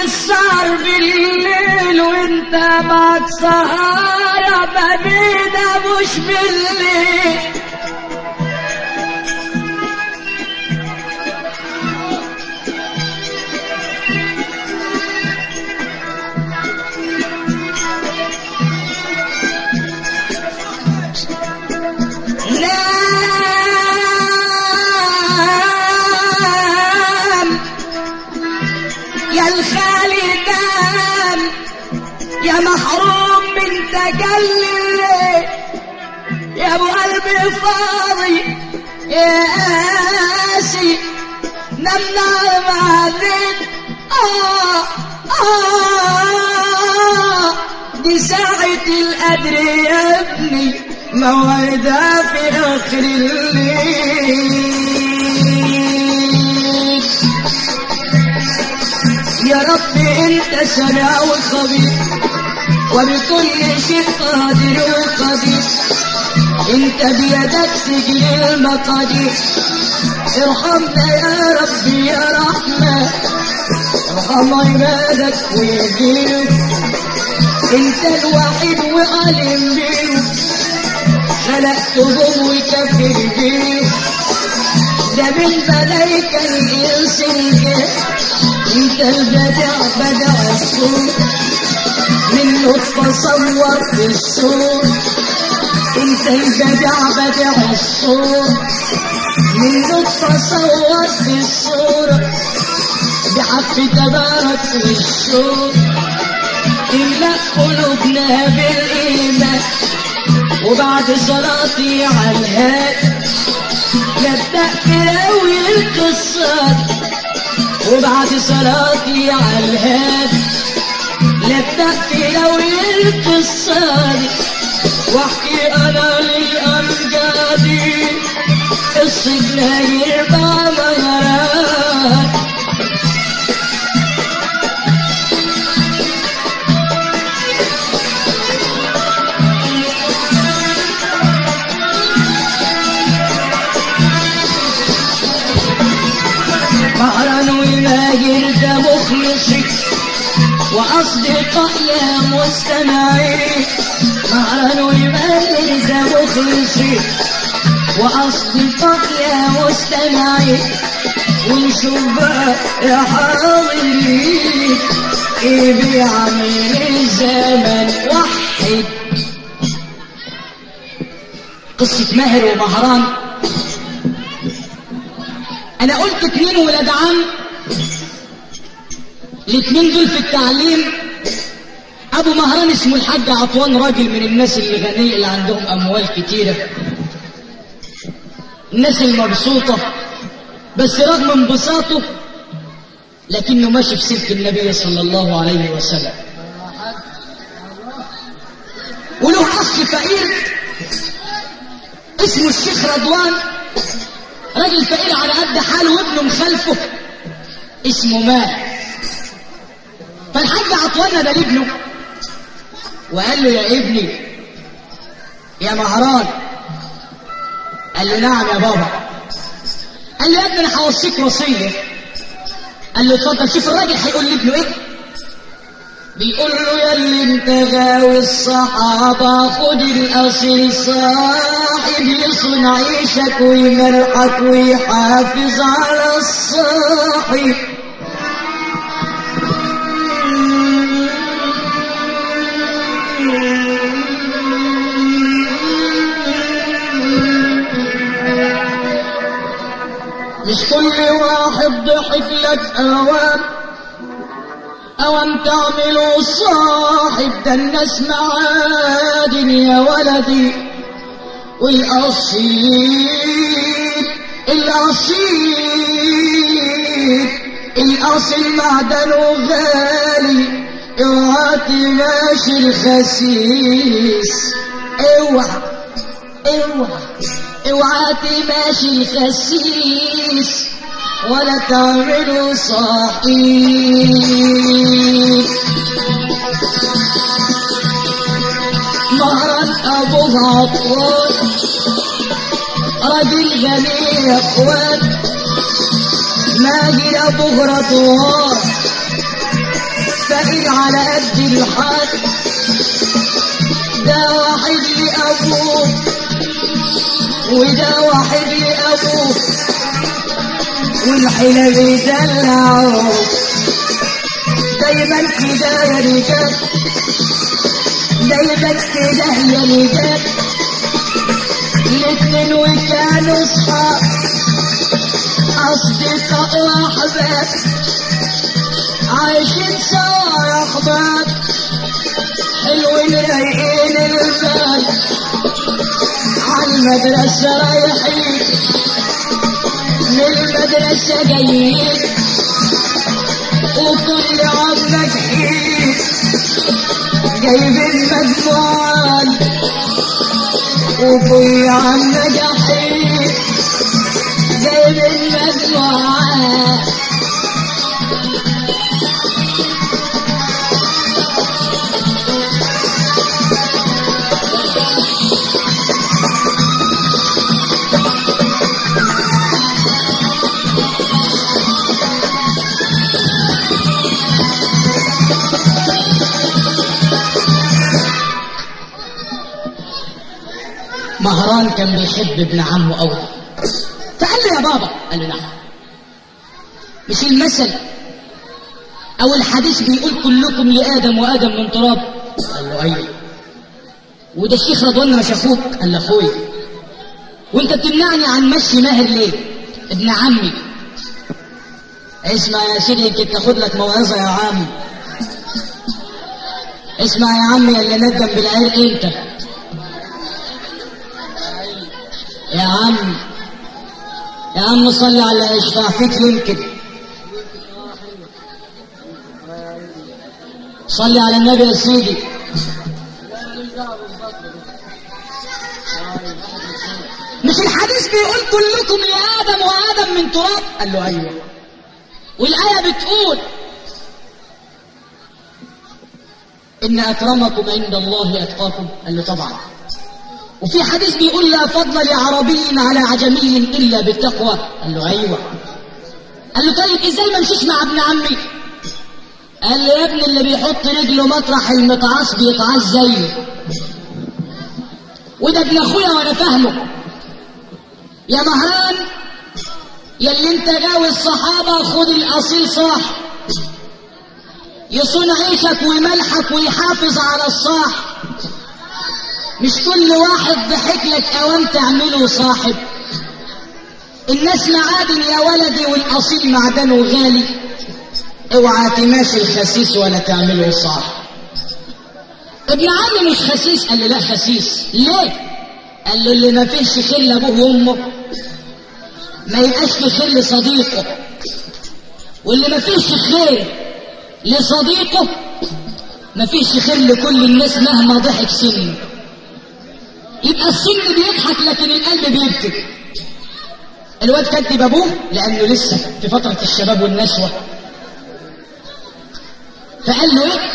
السهر بالليل وانت معك سهارة ببينا مش بالليل نام يا الخالي نام يا محروم من تجلي الليل يا ابو قلبي فاضي يا قاسي نام نام عليك آه آه دي ساعة القدر يا ابني موعدها في آخر الليل يا رب انت سميع وخبير وبكل شيء قادر وقدير انت بيدك سجل المقادير ارحمنا يا رب يا رحمن ارحم عبادك ويهديك انت الوحيد وعلم بيهم خلقتهم وكفر بيهم ده من ملايكة الإنس الجن انت البدع بدع الصور من نطفة صورت الصور انت البدع بدع الصور من نطفة صورت الصورة بحق تبارك في الشور املأ قلوبنا بالإيمان وبعد صلاتي على الهادي نبدأ تراوي القصات وبعد صلاتي على الهادي نبدأ تراوي القصات واحكي انا لأمجادي قصة ناير بامغرات مهرا وماجر ده مخلصي وأصدقاء يا مستمعين مهرا وماجر ده مخلصي وأصدقاء يا مستمعين ونشوف بقى يا حاضرين ايه بيعمل الزمن وحد قصة ماهر ومهران انا قلت اتنين ولاد عم الاتنين دول في التعليم ابو مهران اسمه الحاج عطوان راجل من الناس اللي غنية اللي عندهم اموال كتيرة الناس المبسوطة بس رغم انبساطه لكنه ماشي في سلك النبي صلى الله عليه وسلم وله اخ فقير اسمه الشيخ رضوان راجل فقير على قد حاله وابنه مخالفه اسمه ماهر فالحاج عطوانا ده لابنه وقال له يا ابني يا مهران قال له نعم يا بابا قال له يا ابني انا هوصيك وصيه قال له اتفضل شوف الراجل هيقول لابنه ايه بيقول له يا اللي انت غاوي الصحابة خد الأصل صاحب يصون عيشك ويمرحك ويحافظ على الصاحب مش كل واحد ضحك لك اوام اوام تعملوا صاحب ده الناس معادن يا ولدي والاصيل الاصيل الاصيل معدنه غالي اوعى تماشي الخسيس اوعى اوعى اوعى تماشي الخسيس ولا تعملوا صحيح مهرا ابو عطوان راجل غني يا اخوان ماجي ابو رضوان الفقير على قد الحال ده واحد لأبوه وده واحد لأبوه والحلا بيدلعوه دايما كده يا رجال دايما كده يا رجال الاتنين وكانوا صحاب أصدقاء وأحباب عايشين سوا يا أحباب حلوين رايقين البال عالمدرسة رايحين من المدرسة جايين وكل عام ناجحين جايبين مجموعات وكل عام ناجحين جايبين مجموعات مهران كان بيحب ابن عمه قوي فقال له يا بابا قال له نعم مش المثل او الحديث بيقول كلكم لادم وادم من تراب قال له ايوه وده الشيخ رضوان مش اخوك قال له اخويا وانت بتمنعني عن مشي ماهر ليه ابن عمي اسمع يا سيدي يمكن تاخد لك موعظه يا عم اسمع يا عمي اللي ندم بالعرق انت يا عم يا عم صلي على اشفع فيك يمكن صلي على النبي يا سيدي مش الحديث بيقول كلكم لآدم وآدم من تراب قال له أيوه والآية بتقول إن أكرمكم عند الله أتقاكم قال له طبعا وفي حديث بيقول لا فضل لعربي على عجمي إلا بالتقوى قال له أيوة قال له طيب إزاي ما امشيش مع ابن عمي قال له يا ابني اللي بيحط رجله مطرح المتعاص بيتعاص زيه وده ابن اخويا وانا فاهمه يا مهران يا اللي انت غاوي الصحابه خد الاصيل صاح يصون عيشك وملحك ويحافظ على الصاح مش كل واحد ضحك لك اوان تعمله صاحب الناس معادن يا ولدي والاصيل معدنه غالي اوعى تماشي الخسيس ولا تعمله صاحب ابن عمي مش خسيس قال لي لا خسيس ليه قال له اللي ما فيش خل ابوه وامه ما يبقاش في خل صديقه واللي ما فيش خير لصديقه ما فيش خير لكل الناس مهما ضحك سنه يبقى السن بيضحك لكن القلب بيبكي الواد كذب ابوه لانه لسه في فتره الشباب والنشوه فقال له ايه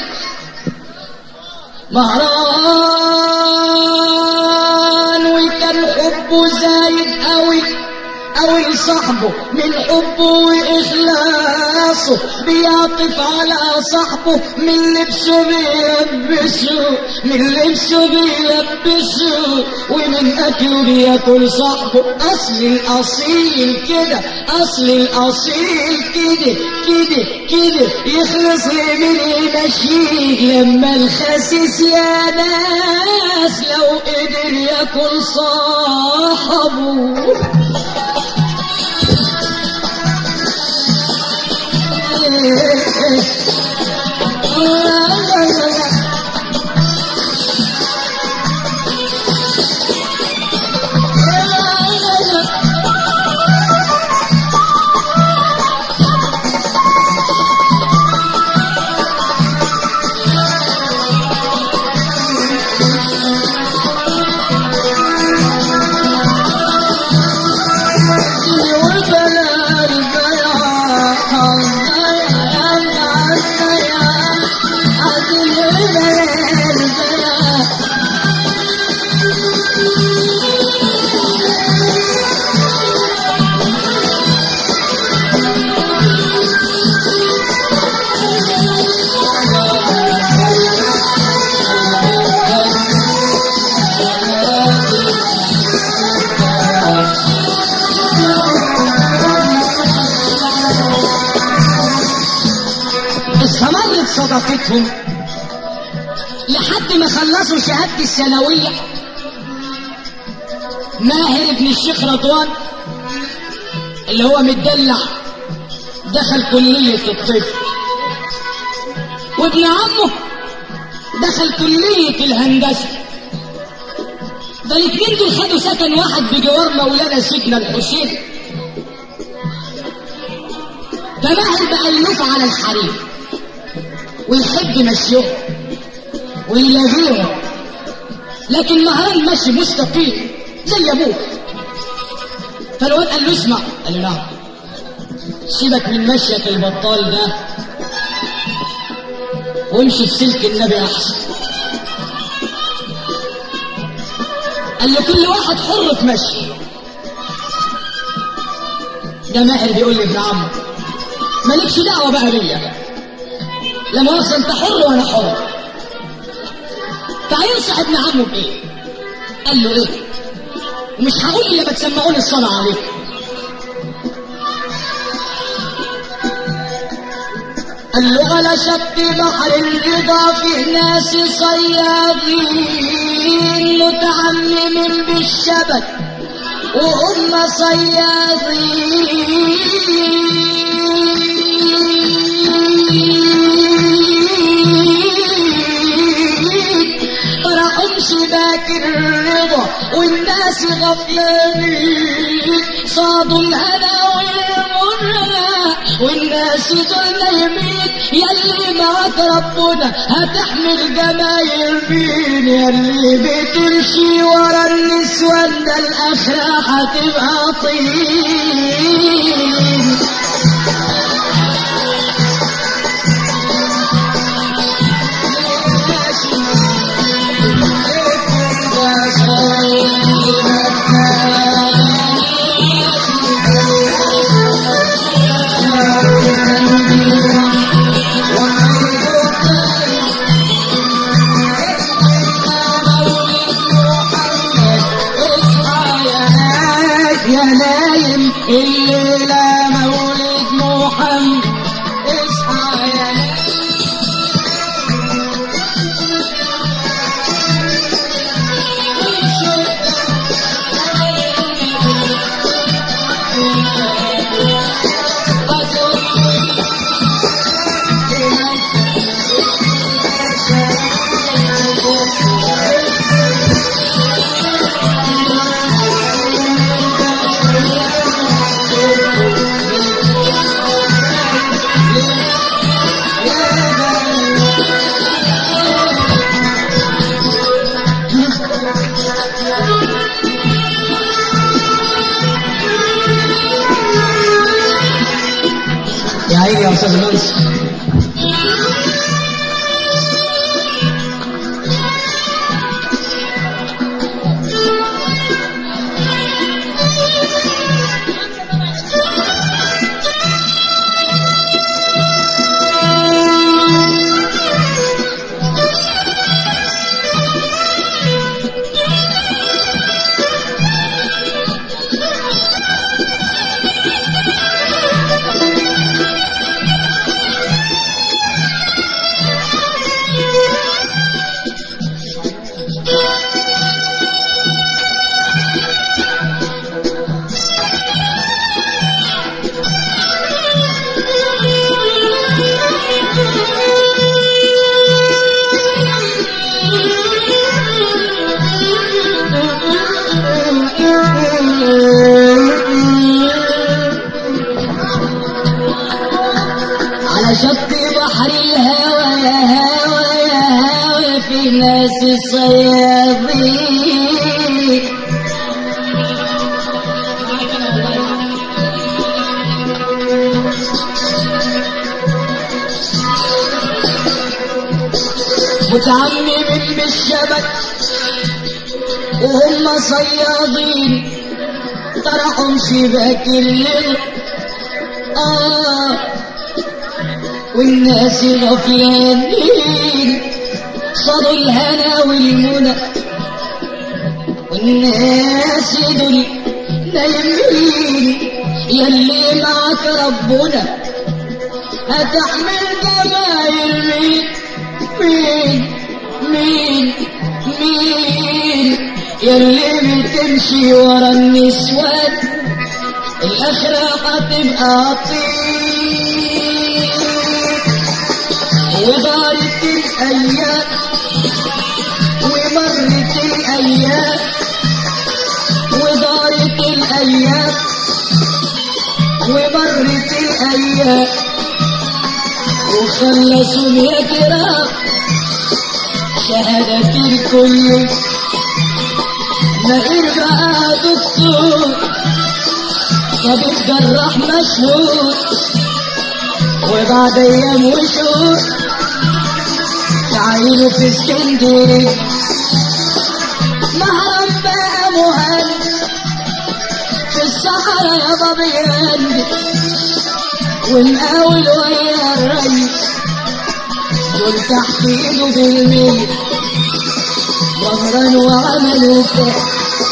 مهران وكان حبه زايد قوي قوي صاحبه من حبه واخلاصه بيعطف على صاحبه من لبسه بيلبسه من لبسه بيلبسه ومن اكله بياكل صاحبه اصل الاصيل كده اصل الاصيل كده كده كده يخلص لمن يمشيه لما الخسيس يا ناس لو قدر ياكل صاحبه صداقتهم لحد ما خلصوا شهادة الثانوية ماهر ابن الشيخ رضوان اللي هو متدلع دخل كلية الطب وابن عمه دخل كلية الهندسة ده الاثنين دول خدوا سكن واحد بجوار مولانا سيدنا الحسين فماهر بقى يلوف على الحريم ويحب مشيهم ويلاغيهم لكن مهران ماشي مستقيم زي ابوه فالواد قال له اسمع قال له نعم سيبك من مشيك البطال ده وامشي في سلك النبي احسن قال له كل واحد حر في مشي ده ماهر بيقول لابن عمه مالكش دعوه بقى بيا لا مؤاخذه انت حر وانا حر فهينصح ابن عمه بايه قال له ايه ومش هقول الا ما تسمعوني الصلاه عليكم قال له على شط بحر الرضا فيه ناس صيادين متعممين بالشبك وهم صيادين راحوا شباك الرضا والناس غفلانين صادوا الهنا والمنى والناس دول نايمين يلي معاك ربنا هتحمل جمايل مين يلي بتمشي ورا النسوان ده الاخره هتبقى طين يا نايم الليلة مولد محمد اصحى يا نايم يا عيني يا استاذ منصور على شط بحر الهوى يا هوى يا هوى في ناس صيادين متعممين بالشبك وهم صيادين طرحهم شباك الليل آه والناس غفلانين صاروا الهنا والمنى والناس دول نايمين يلي معك ربنا هتحمل جمايل مين مين مين مين يلي بتمشي ورا النسوان الآخرة هتبقى طين وغارت الأيام ومرت الأيام ودارت الأيام ومرت الأيام وخلصوا يا كرام شهادة الكل ما بقى دكتور طبيب جراح مشهور وبعد ايام وشهور تعينوا في اسكندريه مهرم بقى مهندس في الصحراء يا بابا يهندس والمقاول ويا الريس دول تحت ايده بالمية ظهرا وعملوا كده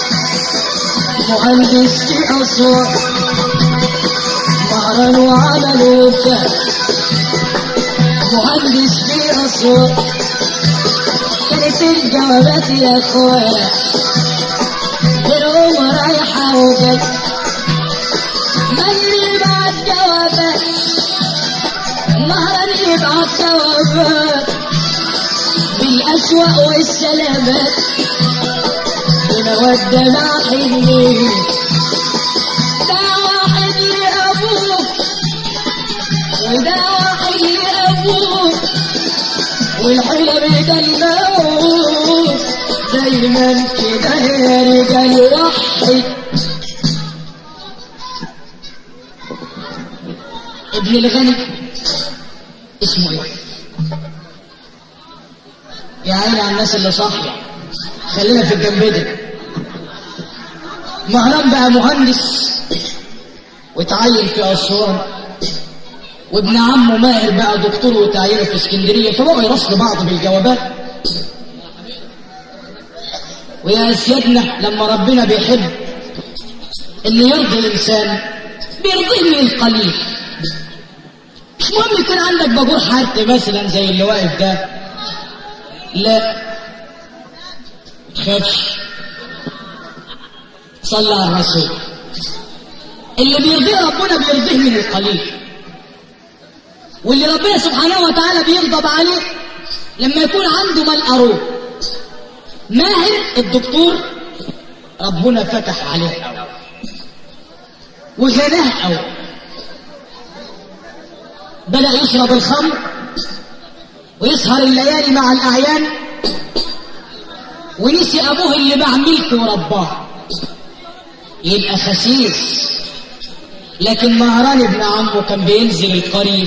مهندس في أسوان ظهرا وعملوا كده مهندس في أسوان كانت الجوابات يا اخوان الأم رايحة وجاي من يبعت جوابات مهرا يبعت جوابات بالأسوأ والسلامات بمودة مع حنين ده واحد لأبوه وده واحد لأبوه والحيلة بيدلعوه دايما كده يا رجال وحد ابن الغني اسمه ايه يا عيني على الناس اللي صاحية خلينا في الجنب ده مهران بقى مهندس وتعين في أسوان وابن عمه ماهر بقى دكتور وتعينه في اسكندرية فبقوا يرسلوا بعض بالجوابات ويا سيادنا لما ربنا بيحب ان يرضي الانسان بيرضيه من القليل مش مهم يكون عندك باجور حد مثلا زي اللي واقف ده لا خافش صلى على الرسول اللي بيرضيه ربنا بيرضيه من القليل واللي ربنا سبحانه وتعالى بيغضب عليه لما يكون عنده مال أروه ماهر الدكتور ربنا فتح عليه أوي وغناه أوي بدأ يشرب الخمر ويسهر الليالي مع الأعيان ونسي أبوه اللي باع ملكه ورباه يبقى خسيس لكن مهران ابن عمه كان بينزل القريب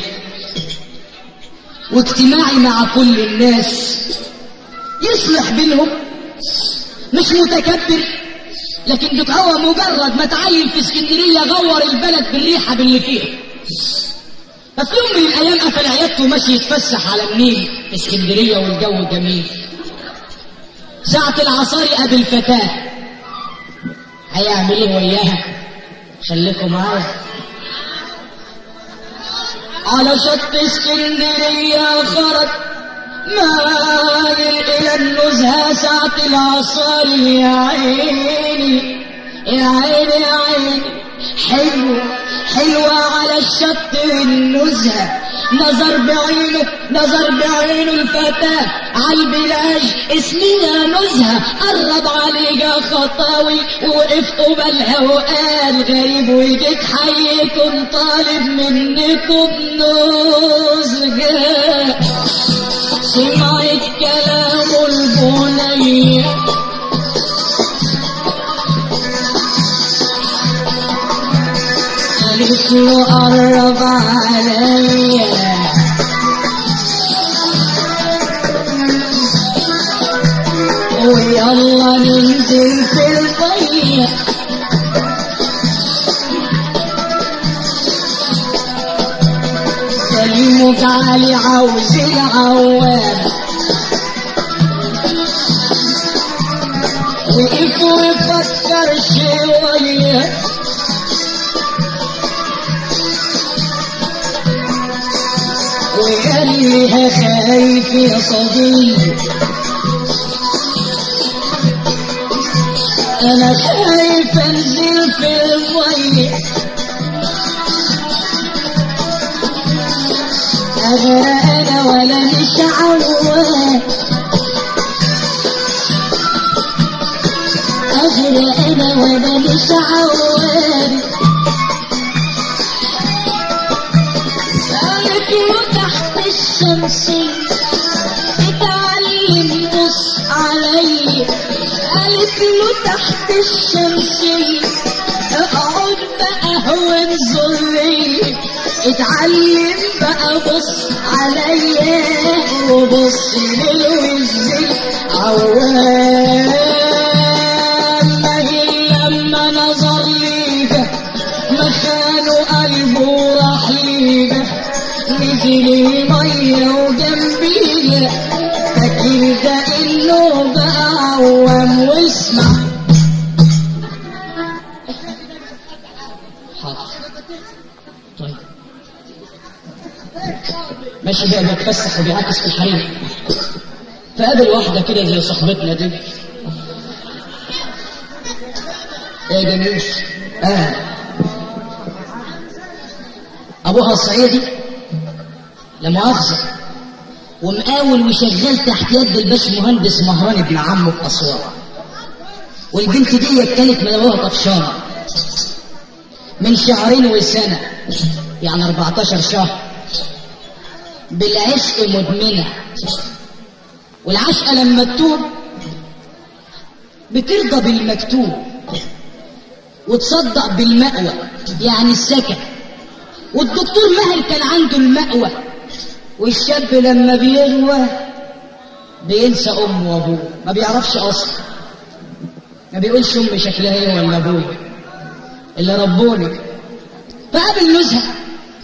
واجتماعي مع كل الناس يصلح بينهم مش متكبر لكن دك هو مجرد ما تعين في اسكندريه غور البلد بالريحه باللي فيها ففي يوم من الايام قفل عيادته ومشي يتفسح على النيل في اسكندريه والجو جميل ساعة العصار قابل فتاة هيعمل ايه وياها خليكم معايا على شط اسكندرية خرج مايل إلى النزهة ساعة العصار يا عيني يا عيني يا عيني حلوة حلوة على الشط النزهة نظر بعينه نظر بعينه الفتاة عالبلاج اسمها نزهة قرب عليها خطاوي ووقف قبلها وقال غريب وجيت حيكم طالب منكم نزهة سمعت كلام البنية قالت له قرب عليا ويلا ننزل في المية كلمك علي عاوز العوام وقف ويفكر شوية خايف يا صبي انا خايف انزل في المية اغرق انا ولا مش عواد اغرق انا ولا مش عواد قالت له تحت الشمس اتعلم بص علي قالت له تحت الشمس اقعد بقى وانظر لي اتعلم بقى بص عليا وبص للوز عوام ما هي لما نظر لي ده ما خانوا قلبه راح لينا نجري ميه وجنبينا فاكر ده انه بقى عوام واسمع حاضر طيب ماشي بقى بيتفسح وبيعكس في الحريم فقابل واحدة كده زي صاحبتنا دي ايه جميل اه ابوها صعيدي لا مؤاخذة ومقاول وشغال تحت يد الباش مهندس مهران ابن عمه في اسوان والبنت دي كانت من ابوها طفشانه من شهرين وسنه يعني 14 شهر بالعشق مدمنه والعشقه لما تتوب بترضى بالمكتوب وتصدق بالمأوى يعني السكن والدكتور ماهر كان عنده المأوى والشاب لما بيغوى بينسى امه وابوه ما بيعرفش اصلا ما بيقولش امي شكلها ايه ولا ابوي اللي ربوني فقابل نزهه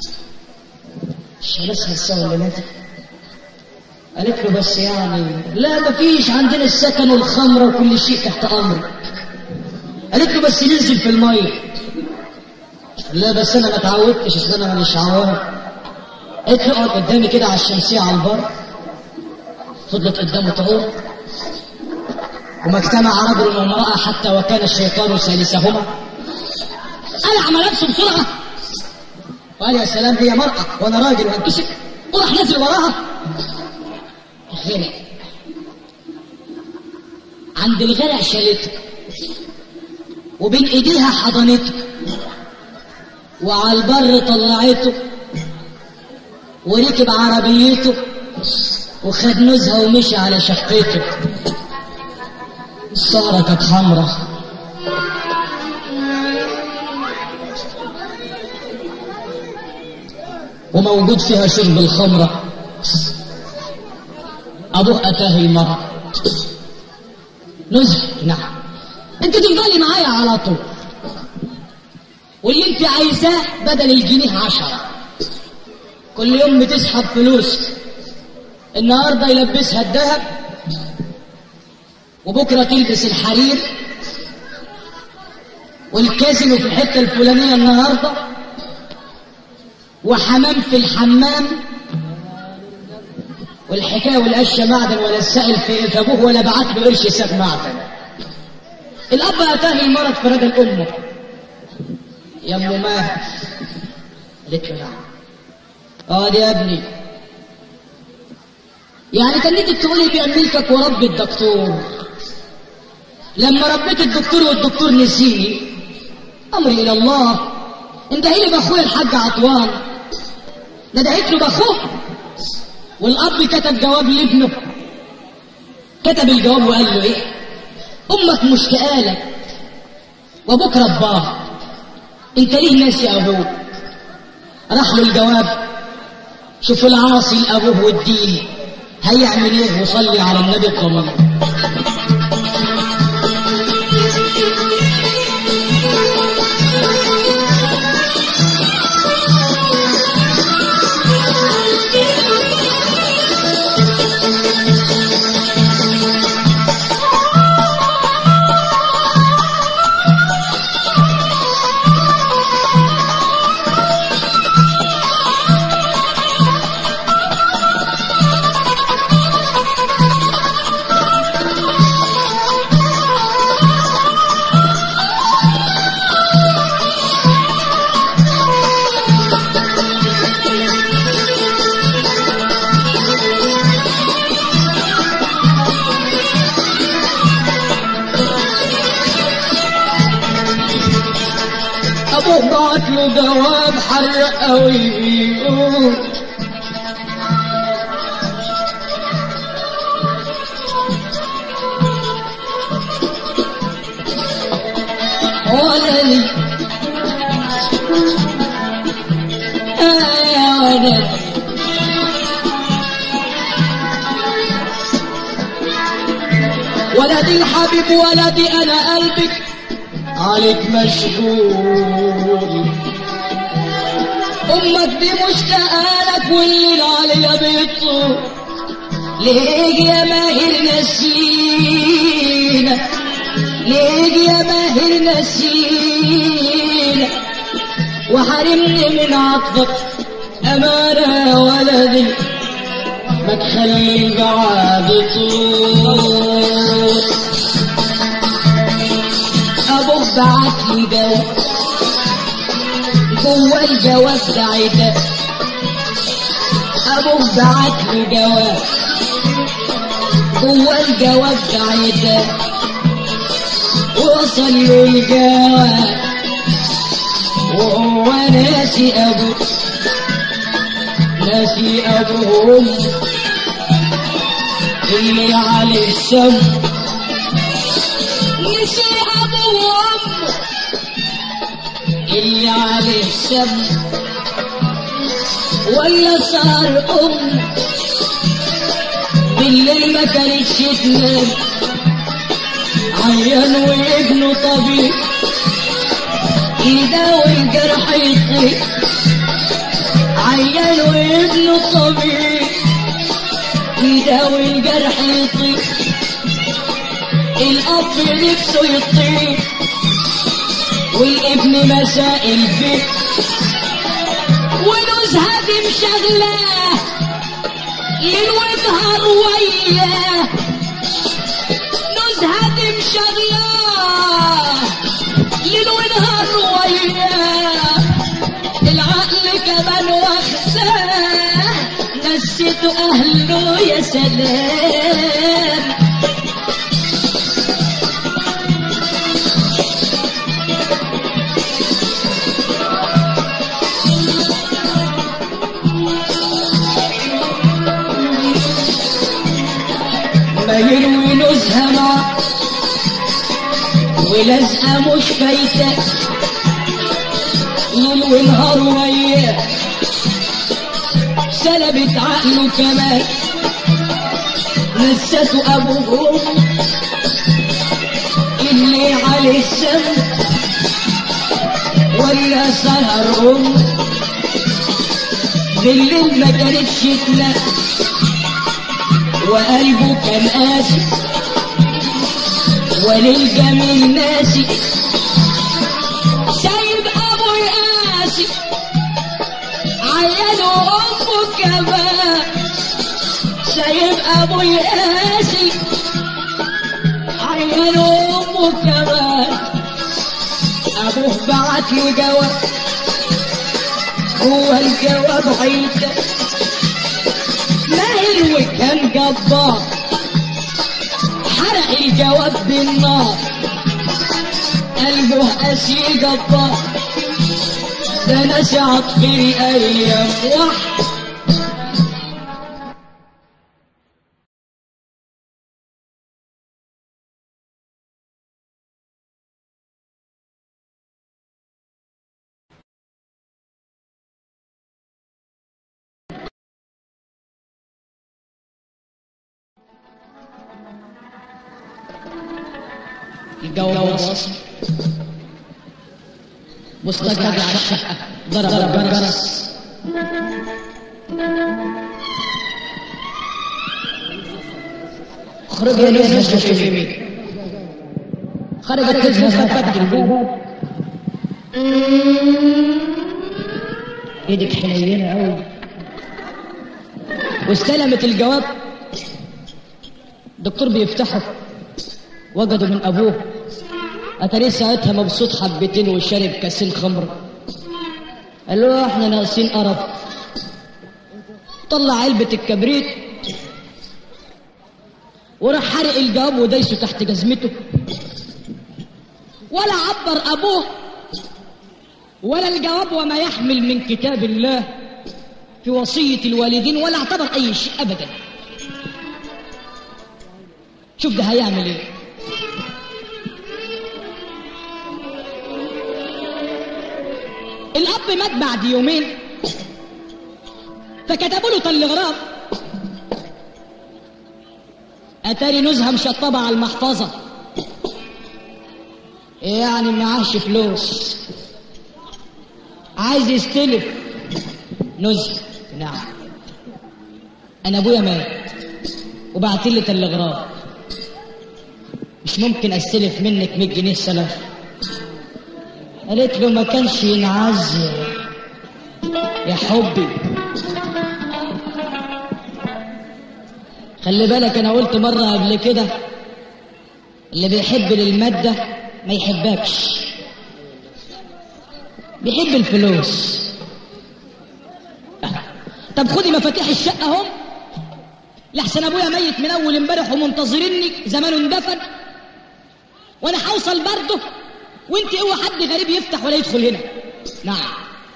مش لسه السوا اللي ماتت قالت له بس يعني لا ما فيش عندنا السكن والخمره وكل شيء تحت امرك قالت له بس ننزل في الميه لا بس انا ما اتعودتش اصل انا مش عوام قالت له اقعد قدامي كده على الشمسيه على البر فضلت قدامه تعور وما اجتمع رجل وامرأة حتى وكان الشيطان ثالثهما قلع ملابسه بسرعة وقال يا سلام هي مرأة وانا راجل وانكشف وراح نزل وراها غرق عند الغرق شالته وبين ايديها حضنته وعلى البر طلعته وركب عربيته وخد نزهه ومشي على شقته السهرة كانت حمرة وموجود فيها شرب الخمرة أبوه أتاه المرأة نزهة نعم انت تفضلي معايا على طول واللي انت عايزاه بدل الجنيه عشرة كل يوم بتسحب فلوس النهارده يلبسها الذهب وبكره تلبس الحرير والكازينو في الحته الفلانيه النهارده وحمام في الحمام والحكايه والقشه معدن ولا السائل في في ابوه ولا بعت له قرش ساب معدن الاب اتاه المرض في رجل امه يا ام ماهر قالت له نعم اه دي يا ابني يعني كان نيتك تقولي بيعملك ورب الدكتور لما ربيت الدكتور والدكتور نسيني امري الى الله انتهي لي باخويا الحاج عطوان ندهت له باخوه والاب كتب جواب لابنه كتب الجواب وقال له ايه امك مشتاقه لك وابوك رباه انت ليه ناسي ابوك راح له الجواب شوف العاصي لابوه والدين هيعمل ايه وصلي على النبي الطمام ابوه بعت له جواب حرق قوي ولدي آه يا ولدي ولدي الحبيب ولدي انا قلبك عليك مشغول امك دي مشتاقه لك والليل عليا بيطول ليه يا ماهر نسينا ليه يا ماهر نسينا وحرمني من عطفك امانه يا ولدي ما تخلي البعاد طول ابوك بعت لي جواب جوه الجواب ده عتاب ابوك بعت لي جواب جوه الجواب ده عتاب وصل له الجواب وهو ناسي ابوه ناسي ابوهم اللي عليه الشم نسي ابوهم اللي عليه الشم ولا صار ام بالليل ما كانتش تنام عيان وابنه طبيب يداوي الجرح يطيب عيان وابنه طبيب يداوي الجرح يطيب الاب نفسه يطيب والابن مسائل فيه ونزهة دي مشغلاه ليل ونهار وياه نزهة دي مشغلاه ليل ونهار وياه العقل كمان واخداه نسيته اهله يا سلام ما يروي نزهة معاه ولازقة مش فايتة ليل ونهار وياه سلبت عقله كمان نسته ابوه اللي عليه السم ولا سهر ام بالليل ما كانتش تنام وقلبه كان قاسي وللجميل ناسي سايب ابو يقاسي عياله امه كمان سايب ابو يقاسي عياله امه كمان ابوه بعت له جواب هو الجواب عيده ماهر وكان جبار حرق الجواب بالنار قلبه قاسي جبار ده ناس عطفي ايام واحد الجو وصل مستقر على الشقة ضرب الجرس خرج يا ناس مش في يمين خرجت تزهز فتحت الباب ايدك حنينة قوي واستلمت الجواب الدكتور بيفتحه وجده من ابوه اتاريه ساعتها مبسوط حبتين وشارب كاسين خمر قال له احنا ناقصين قرف طلع علبة الكبريت وراح حرق الجواب ودايسه تحت جزمته ولا عبر ابوه ولا الجواب وما يحمل من كتاب الله في وصية الوالدين ولا اعتبر أي شيء أبدا شوف ده هيعمل ايه الأب مات بعد يومين فكتبوا له تلغراف أتاري نزهة مشطبة على المحفظة يعني معاش فلوس عايز يستلف نزهة نعم أنا أبويا مات وبعت لي تلغراف مش ممكن أستلف منك 100 جنيه سلف قالت له ما كانش ينعز يا حبي خلي بالك انا قلت مرة قبل كده اللي بيحب للمادة ما يحبكش بيحب الفلوس طب خدي مفاتيح الشقة اهم لحسن ابويا ميت من اول امبارح ومنتظرني زمانه اندفن وانا هوصل برضه وانت اوعى حد غريب يفتح ولا يدخل هنا نعم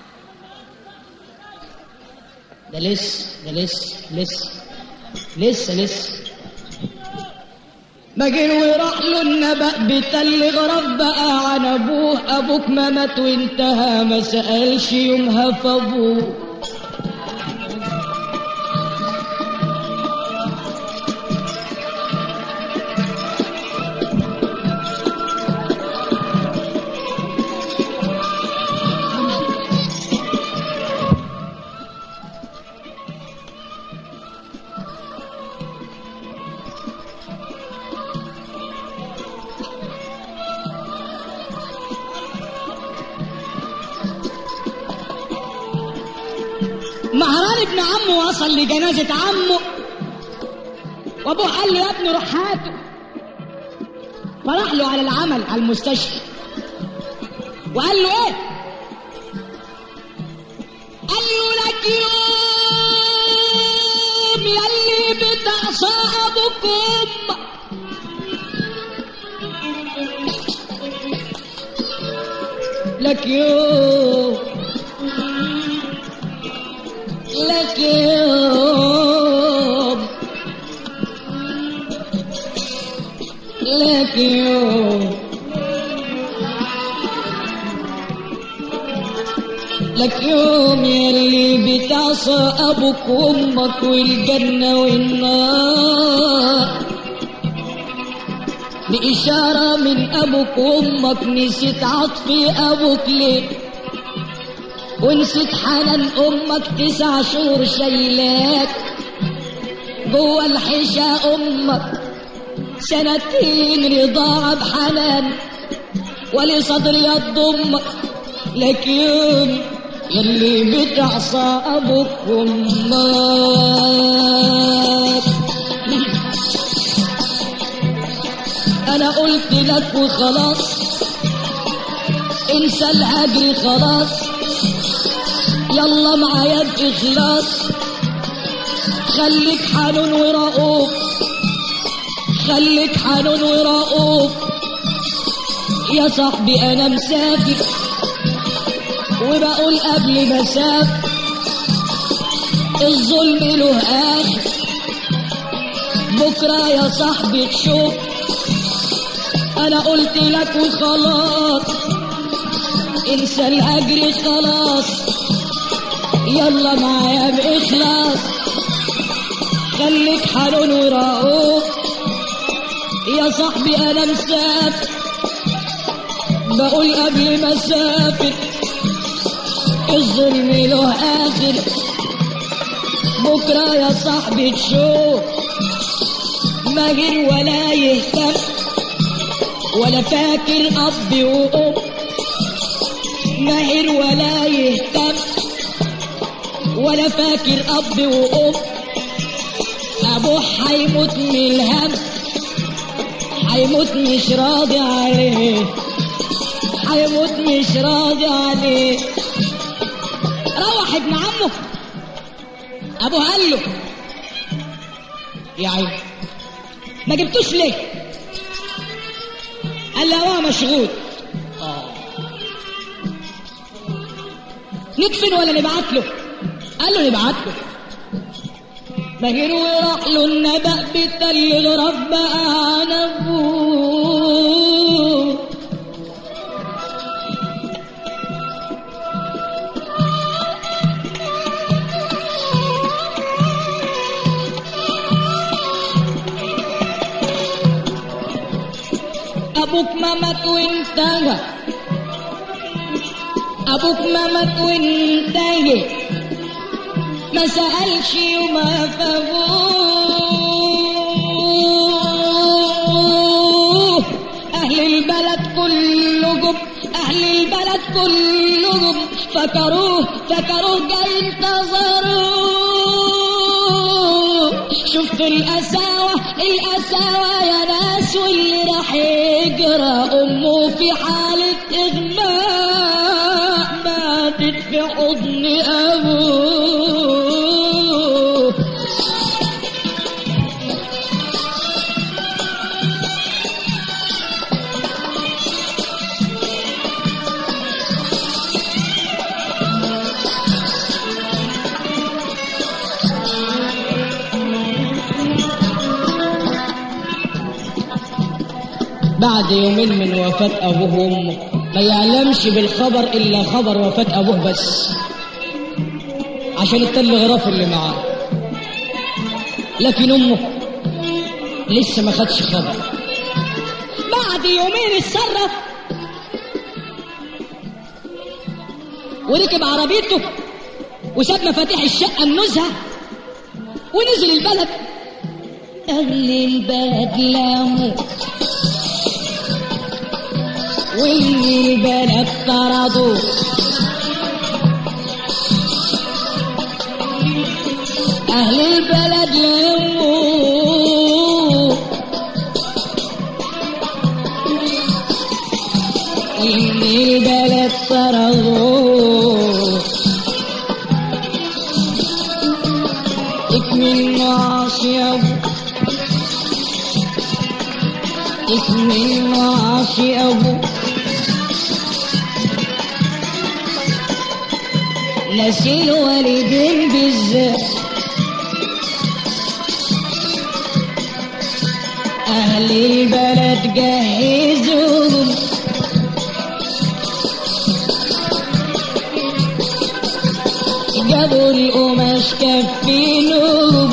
ده لسه ده لسه لسه لسه لسه بجين وراح له النبأ بتل غرب بقى عن ابوه ابوك ما مات وانتهى ما سألش يومها في ابوه مهران ابن عمه وصل لجنازة عمه وابوه قال له يا ابني روح هاته فراح له على العمل على المستشفى وقال له ايه قال له لك يوم يلي بتعصى ابوك وامك لك يوم لك يوم لك يوم لك يوم يلي بتعصى ابوك وامك والجنة والنار بإشارة من أبوك وأمك نسيت عطفي أبوك ليه ونسيت حنان امك تسع شهور شايلاك جوه الحشا امك سنتين رضاعة بحنان ولصدري يضمك لك يوم يلي بتعصى ابوك وامك انا قلت لك وخلاص انسى الهجر خلاص يلا معايا بإخلاص خليك حنون ورؤوف خليك حنون ورؤوف يا صاحبي أنا مسافر وبقول قبل ما اسافر الظلم له آخر بكرة يا صاحبي تشوف أنا قلت لك وخلاص انسى الأجر خلاص يلا معايا بإخلاص خليك حنون ورؤوف يا صاحبي أنا مسافر بقول قبل ما أسافر الظلم له آخر بكرة يا صاحبي تشوف ماجر ولا يهتم ولا فاكر أب وأم ماهر ولا يهتم ولا فاكر اب وام ابوه هيموت من الهم هيموت مش راضي عليه هيموت مش راضي عليه روح ابن عمه ابوه قال له يا عيني ما جبتوش ليه قال له هو مشغول ندفن ولا نبعت له قال له نبعت له بهر وراح له النبأ بالتل غرب بقى عن أبوه أبوك ما مات وانتهى أبوك ما مات وانتهى ما سألش وما فابوه أهل البلد كلهم أهل البلد كلهم فكروه فكروه جاي انتظروه شفتوا القساوة القساوة يا ناس واللي راح يجرى أمه في حالة إغماء ماتت في حضن أبوه بعد يومين من وفاة أبوه وأمه ما يعلمش بالخبر إلا خبر وفاة أبوه بس عشان التل غراف اللي معاه لكن أمه لسه ما خدش خبر بعد يومين اتصرف وركب عربيته وساب مفاتيح الشقة النزهة ونزل البلد أهل البلد لاموا واللي البلد طردوا أهل البلد لموا واللي البلد طردوا اكمل معاصي أبو اكمل معاصي أبو نسي الوالدين بالذات أهل البلد جهزوهم جابوا القماش كفينهم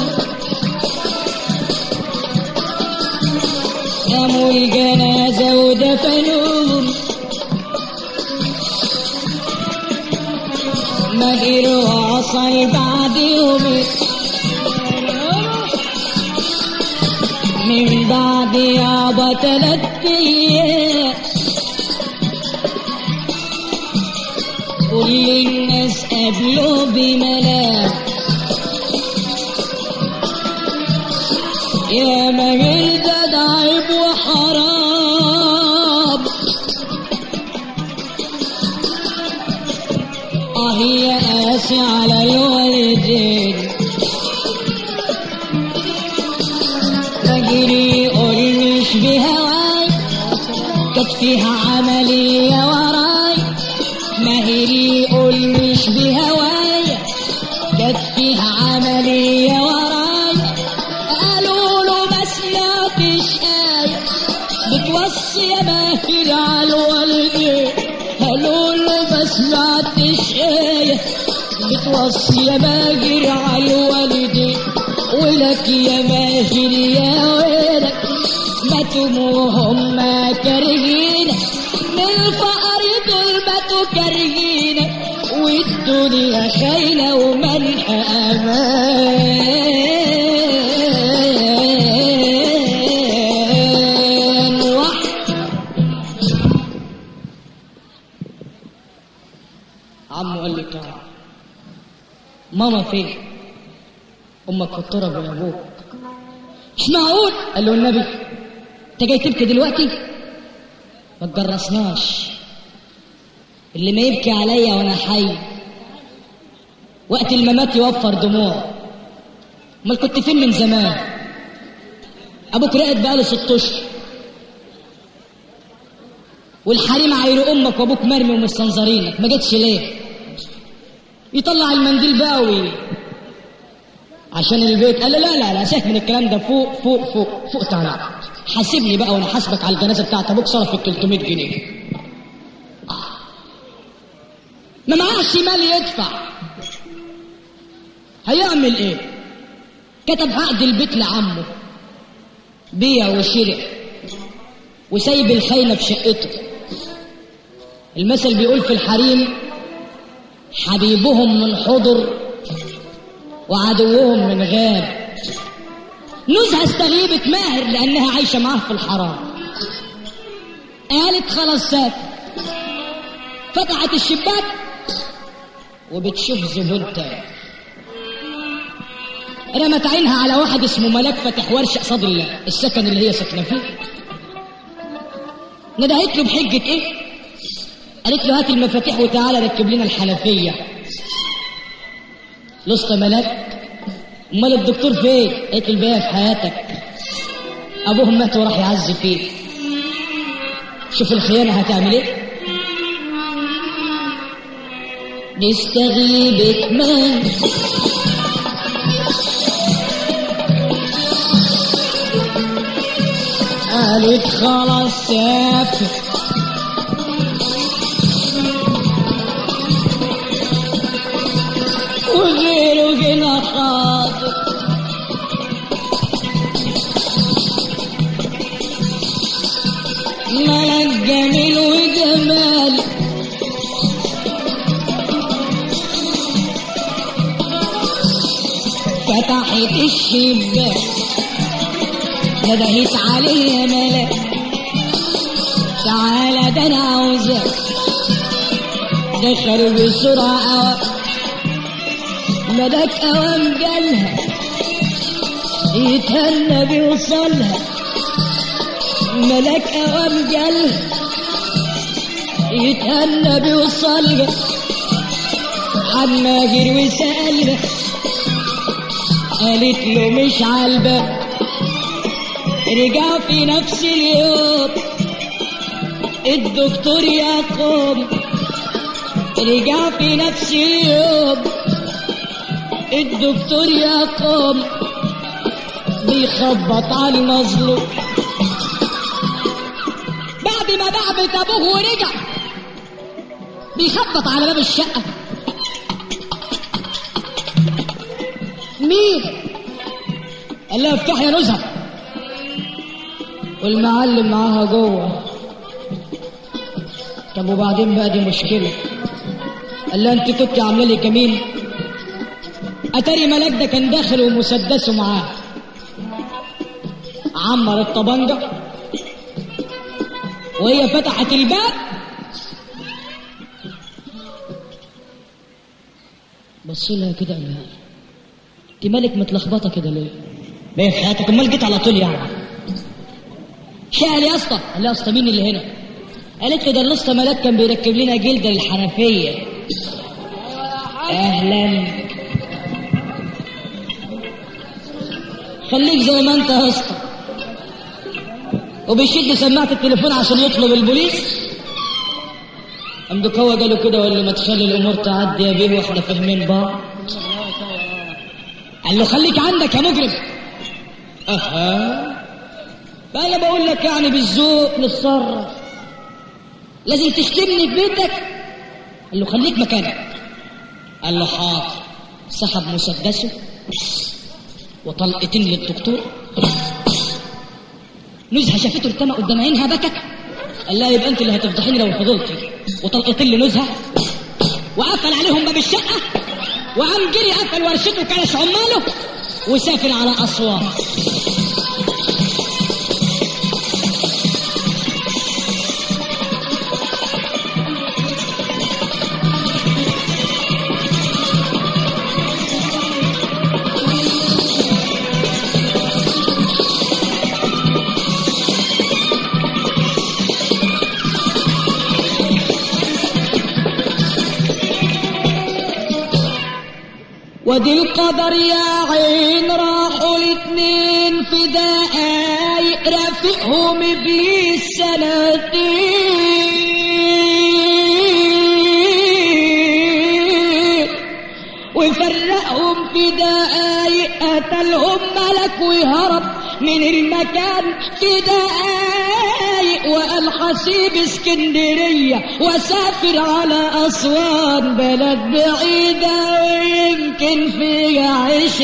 قاموا الجنازة ودفنوهم مهر وعصر بعد يومين من بعد يابا تلات ايام كل الناس قابلوا بملاك يا مهر ده ده عيب وحرام اه يا قاسي على الوالدين بجري يقول مش بهواي كانت فيها عملية وراي ماهري يقول مش بهواي كانت فيها عملية وراي قالوا له ما سمعتش آية بتوصي يا ماهر على الوالدين قالوا له ما سمعتش آية بتوصي يا ماهر على الوالدين ولك يا ماهر يا ولك ماتوا وهم كارهين من الفقر دول ماتوا كارهين والدنيا خاينة ومنها أمان واحد عمو قال لي تعال ماما فين امك في التراب يا ابوك مش معقول قال له النبي انت جاي تبكي دلوقتي ما تجرسناش اللي ما يبكي عليا وانا حي وقت الممات يوفر دموع امال كنت فين من زمان ابوك رقد بقاله ست اشهر والحريم عايروا امك وابوك مرمي ومستنظرينك ما جيتش ليه يطلع المنديل بقى وي عشان البيت قال لا لا لا سيبك من الكلام ده فوق فوق فوق فوق تعالى حاسبني بقى وانا حاسبك على الجنازه بتاعت ابوك صرف ال 300 جنيه آه. ما معاش مال يدفع هيعمل ايه كتب عقد البيت لعمه بيع وشرع وسايب الخاينه في شقته المثل بيقول في الحريم حبيبهم من حضر وعدوهم من غاب نزهة استغيبت ماهر لأنها عايشة معاه في الحرام قالت خلاص سافر فتحت الشباك وبتشوف زبون تاني رمت عينها على واحد اسمه ملاك فاتح ورشة قصاد السكن اللي هي ساكنة فيه ندهت له بحجة ايه؟ قالت له هات المفاتيح وتعالى ركب لنا الحنفية لسه ملاك امال الدكتور فين؟ قالت له الباقي في حياتك ابوهم مات وراح يعز فيه شوف الخيانة هتعمل ايه؟ نستغيبك من قالت خلاص سافر وغيره هنا حاضر ملك جميل وجمال فتحت الشباك ندهت عليه يا ملاك تعالى ده انا عاوزك دخل بسرعة أوام ملاك أوام جالها يتهنى بيوصلها ملاك أوام جالها يتهنى بيوصلها حماجر وسألها قالت له مش عالباب رجع في نفس اليوم الدكتور يقوم رجع في نفس اليوم الدكتور يقوم بيخبط على المظلوم بعد ما بعبت ابوه ورجع بيخبط على باب الشقه مين قال لها افتح يا نزهه والمعلم معاها جوه طب وبعدين بقى دي مشكلة قال لها انت كنت عامله لي كمين اتاري ملاك ده كان داخل ومسدسه معاه عمر الطبنجة وهي فتحت الباب بص لها كده قال لها انت مالك متلخبطه كده ليه؟ ليه في حياتك امال جيت على طول يعني شقل يا اسطى قال لها يا اسطى مين اللي هنا قالت له ده الاسطى ملاك كان بيركب لنا جلده للحنفيه اهلا خليك زي ما انت يا اسطى وبيشد سماعه التليفون عشان يطلب البوليس قام هو قاله كده ولا ما تخلي الامور تعدي يا بيه واحنا فاهمين بعض قال له خليك عندك يا مجرم اها بقى انا بقول لك يعني بالذوق نتصرف لازم تشتمني في بيتك قال له خليك مكانك قال له حاضر سحب مسدسه وطلقتين للدكتور نزهه شافته ارتمى قدام عينها بكت قال لها يبقى انت اللي هتفضحيني لو فضلتي وطلقتين لنزهه وقفل عليهم باب الشقه وقام جري قفل ورشته كانش عماله وسافر على اسوان ودي القدر يا عين راحوا الاتنين في دقايق رافقهم ابليس سنتين من المكان في دقايق والحسيب اسكندرية وسافر على أسوان بلد بعيدة ويمكن فيها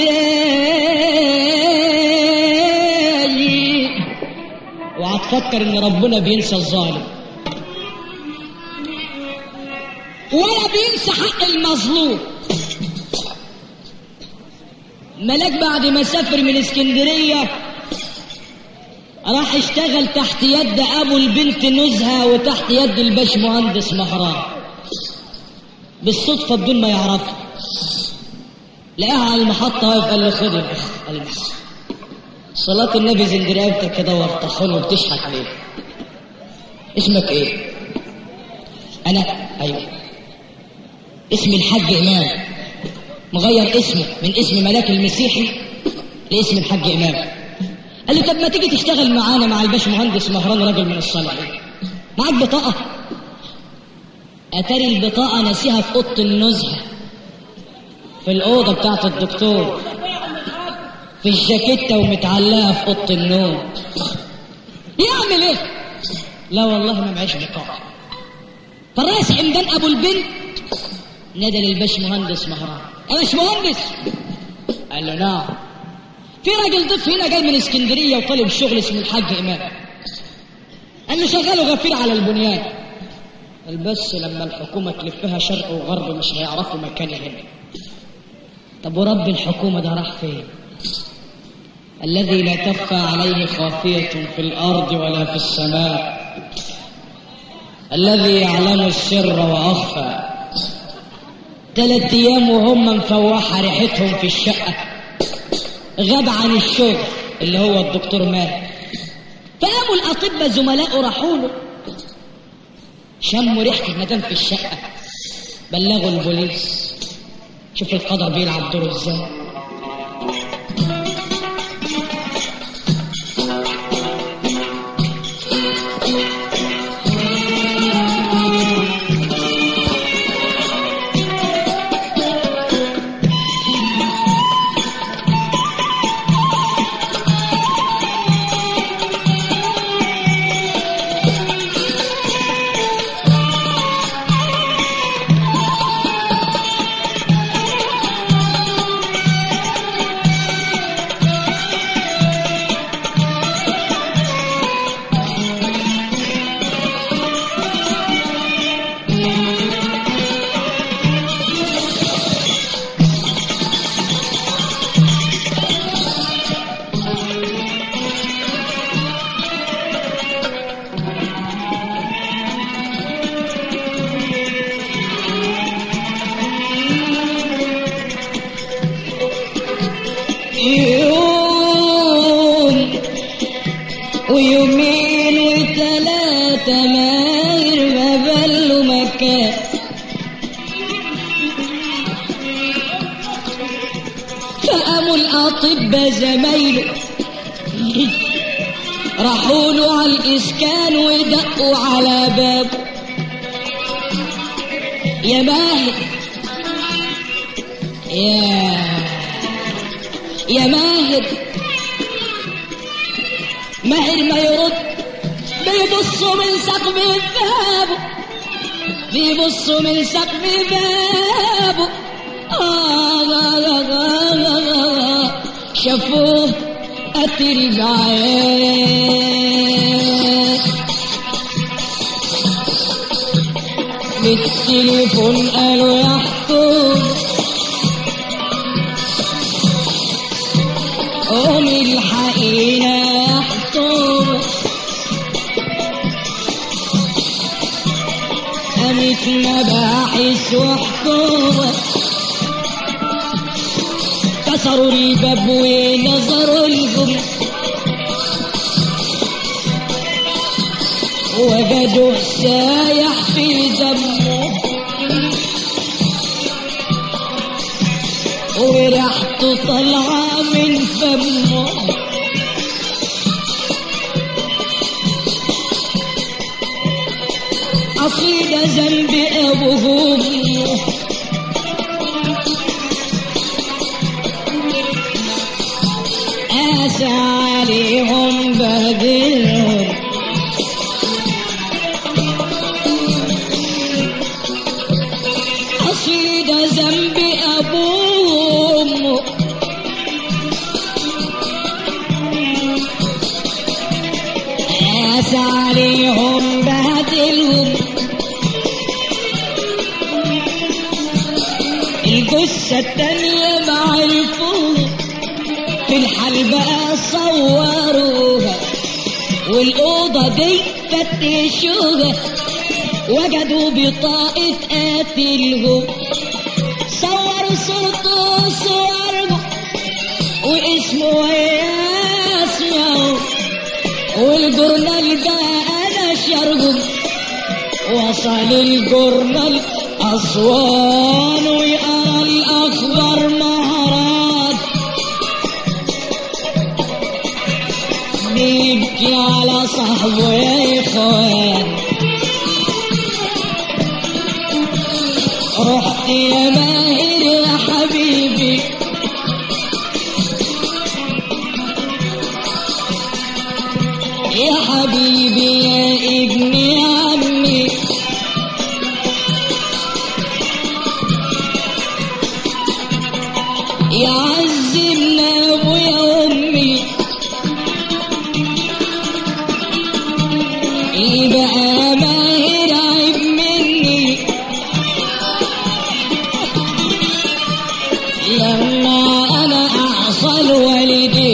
عشرين وهتفكر ان ربنا بينسى الظالم ولا بينسى حق المظلوم ملاك بعد ما سافر من اسكندرية راح اشتغل تحت يد ابو البنت نزهة وتحت يد الباش مهندس مهران بالصدفة بدون ما يعرفها لقاها على المحطة واقف قال له خد يا أخ. قال له صلاة النبي زند رقبتك كده وارتخن وبتشحت عليه اسمك ايه؟ انا ايوه اسمي الحاج امام مغير اسمه من اسم ملاك المسيحي لاسم الحاج امام قال لي طب ما تيجي تشتغل معانا مع الباش مهندس مهران راجل من الصالحين معاك بطاقه اتاري البطاقه ناسيها في اوضه النزهه في الاوضه بتاعت الدكتور في الجاكيته ومتعلقه في اوضه النوم يعمل ايه لا والله ما معيش بطاقه فالرئيس عمدان ابو البنت نادى للباش مهندس مهران يا باش مهندس قال له نعم في راجل ضيف هنا جاي من اسكندريه وطالب شغل اسمه الحاج امام قال له شغاله غفير على البنيان قال بس لما الحكومه تلفها شرق وغرب مش هيعرفوا مكاني هنا طب ورب الحكومه ده راح فين الذي لا تخفى عليه خافيه في الارض ولا في السماء الذي يعلم السر واخفى ثلاث ايام وهم مفوحه ريحتهم في الشقه غاب عن الشغل اللي هو الدكتور مات فقاموا الاطباء زملائه راحوا له شموا ريحه المدام في الشقه بلغوا البوليس شوف القدر بيلعب دوره ازاي يوم ويومين وثلاثة ماهر ما بلوا مكان فقاموا الأطباء زمايله راحوا له على الإسكان ودقوا على بابه يا ماهر يا يا ماهر ماهر ما يرد بيبصوا من سقف بابه بيبصوا من سقف بابه آه آه آه آه آه شافوه قتل بعيد بالتليفون قالوا يا حكومه قوم الحقينا يا حكومة قامت مباحث وحكومة كسروا الباب ونظروا لهم وجدوا سايح في دمه وريحته طالعة من فمه أصل ده ذنب أبوه قاس عليهم بهدلهم أصلي ده ذنب أبوه وأمه قاس عليهم بهدلهم الجثة التانية مع الفوق في الحال بقى صوروها والأوضة دي فتشوها وجدوا بطاقة قاتلهم صوروا صورته وصورهم واسمه واسمه والجورنال ده أنا شرهم وصل الجورنال أسوان ويقرا الأخبار مهرات بيبكي على صاحبه يا إخوان رحت يا ماهر يا حبيبي يا حبيبي يا ابن عمي يا عز ابن ابويا وامي يبقى ماهر عيب مني لما انا اعصى والدي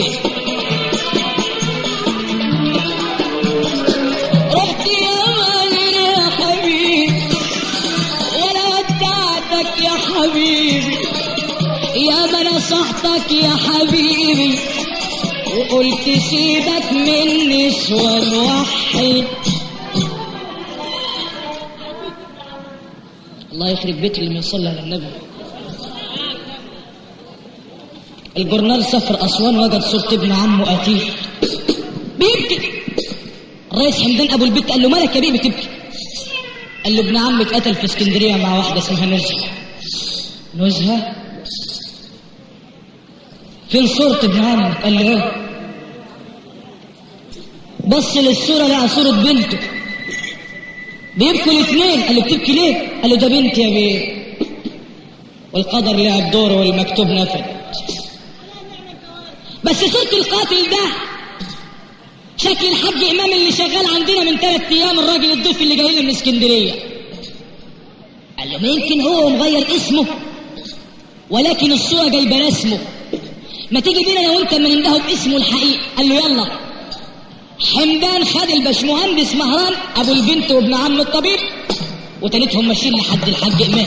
رحت يا ماهر يا حبيبي ولا ودعتك يا حبيبي يا ما نصحتك يا حبيبي وقلت سيبك من نسوان وحد الله يخرب بيت اللي يصلي على النبي الجورنال سافر اسوان وجد صورة ابن عمه قتيل بيبكي الرئيس حمدان ابو البيت قال له مالك يا بيه بتبكي قال له ابن عمي اتقتل في اسكندريه مع واحده اسمها نزهه نزهه فين صورة ابن عمك قال لي ايه بص للصورة لقى صورة بنته بيبكوا الاثنين قال له بتبكي ليه قال له ده بنتي يا بيه والقدر لعب دوره والمكتوب نفذ بس صورة القاتل ده شكل الحاج امام اللي شغال عندنا من ثلاث ايام الراجل الضيف اللي جاي لنا من اسكندريه قال له ما يمكن هو مغير اسمه ولكن الصوره جايبه رسمه ما تيجي بينا انا وانت من عنده باسمه الحقيقي قال له يلا حمدان خد الباشمهندس مهران ابو البنت وابن عم الطبيب وتالتهم ماشيين لحد الحاج امام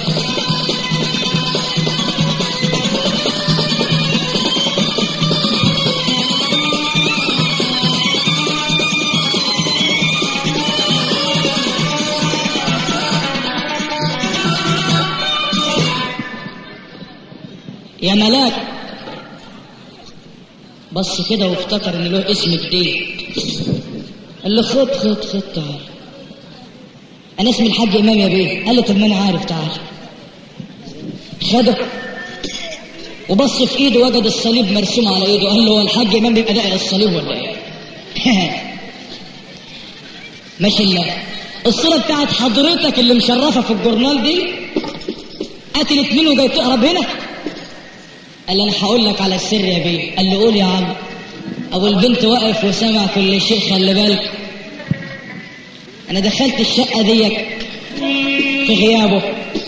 يا ملاك بص كده وافتكر ان له اسم جديد قال له خد خد خد تعال انا اسمي الحاج امام يا بيه قال له طب ما انا عارف تعال خده وبص في ايده وجد الصليب مرسوم على ايده قال له هو الحاج امام بيبقى داقي الصليب ولا ايه ماشي الله الصورة بتاعت حضرتك اللي مشرفة في الجورنال دي قتلت مين وجاي تهرب هنا قال لي انا هقول لك على السر يا بيه قال لي قول يا عم ابو البنت واقف وسمع كل شيء خلي بالك انا دخلت الشقه ديت في غيابه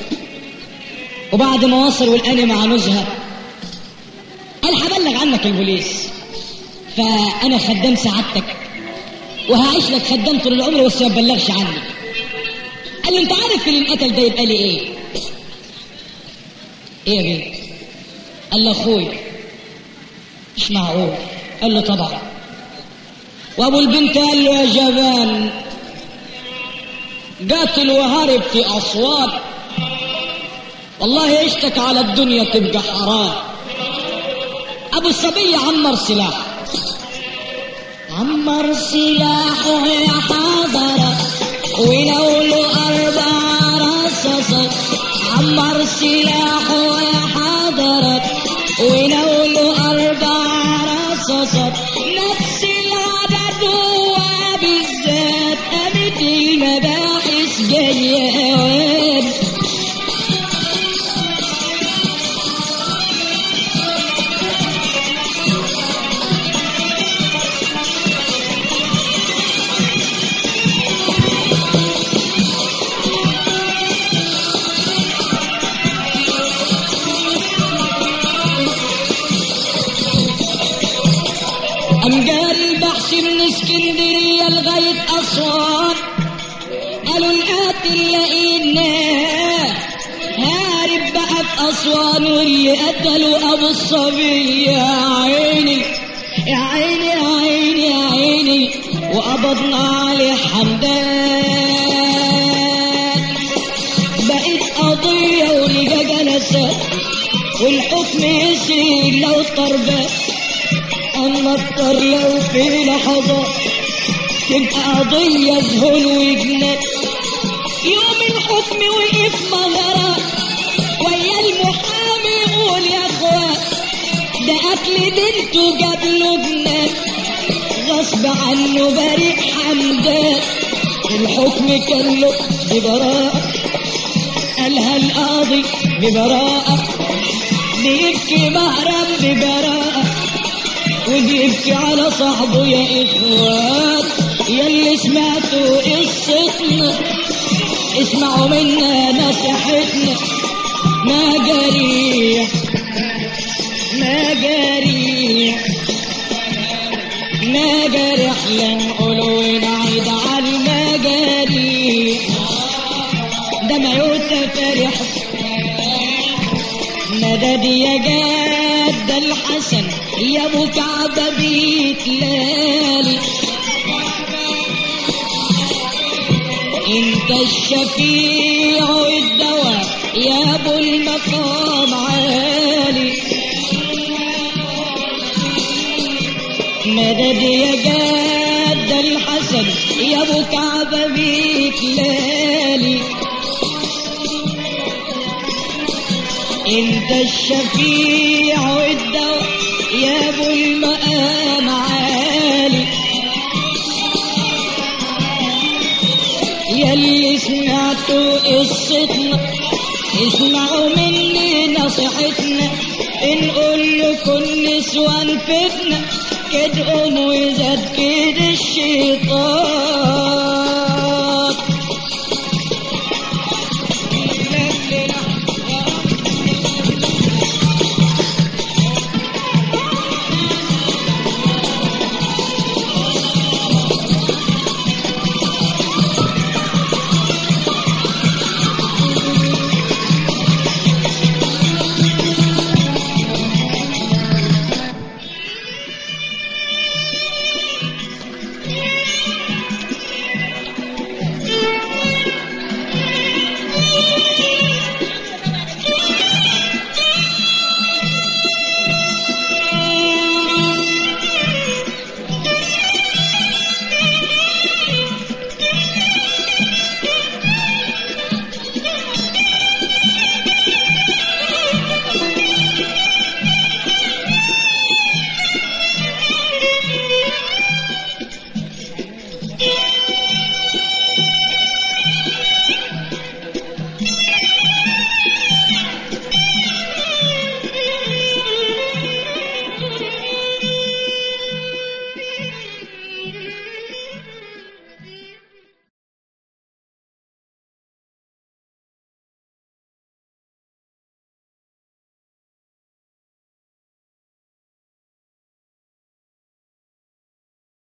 وبعد ما وصل والاني مع نزهه قال هبلغ عنك البوليس فانا خدام سعادتك وهعيش لك خدام طول العمر بس ما تبلغش عني قال لي انت عارف اللي انقتل ده يبقى لي ايه ايه يا بيه قال له اخوي مش معقول قال له طبعا وابو البنت قال له يا جبان قاتل وهرب في اسوان والله عشتك على الدنيا تبقى حرام ابو الصبي عمر سلاح عمر سلاحه يا حضرة ولو له اربع رصاصات عمر سلاحه يا حضرة ولو له اربع رصاصات جاية وين أمجار البحث من اسكندرية لغاية أسوان قالوا القاتل لقيناه هارب بقى في أسوان واللي قتلوا أبو الصبي يا عيني يا عيني يا عيني يا عيني وقبضنا عليه حمدان بقت قضية ولقى جلسات والحكم يسير لو طربات أما الطر لو في لحظة تبقى قضية ذهول وجنان يوم الحكم وقف مغرى ويا المحامي يقول يا اخوان ده قتل بنته جاب له جنان غصب عنه بريء حمدان الحكم كان له ببراءة قالها القاضي ببراءة بيبكي مهرا ببراءة وبيبكي على صاحبه يا اخوان يلي سمعتوا قصتنا اسمعوا منا نصيحتنا ما جريح ما جريح ما جرح لا نقول ونعيد على المجاريح ده ما يتفرح مدد يا جاد الحسن يا ابو كعبه بيتلالي انت الشفيع والدواء يا ابو المقام عالي مدد يا جاد الحسن يا ابو كعبه بيتلالي انت الشفيع والدواء يا ابو المقام عالي يلي سمعتوا قصتنا اسمعوا مني نصيحتنا نقول لكم نسوان فتنة كده قوم وزاد كده الشيطان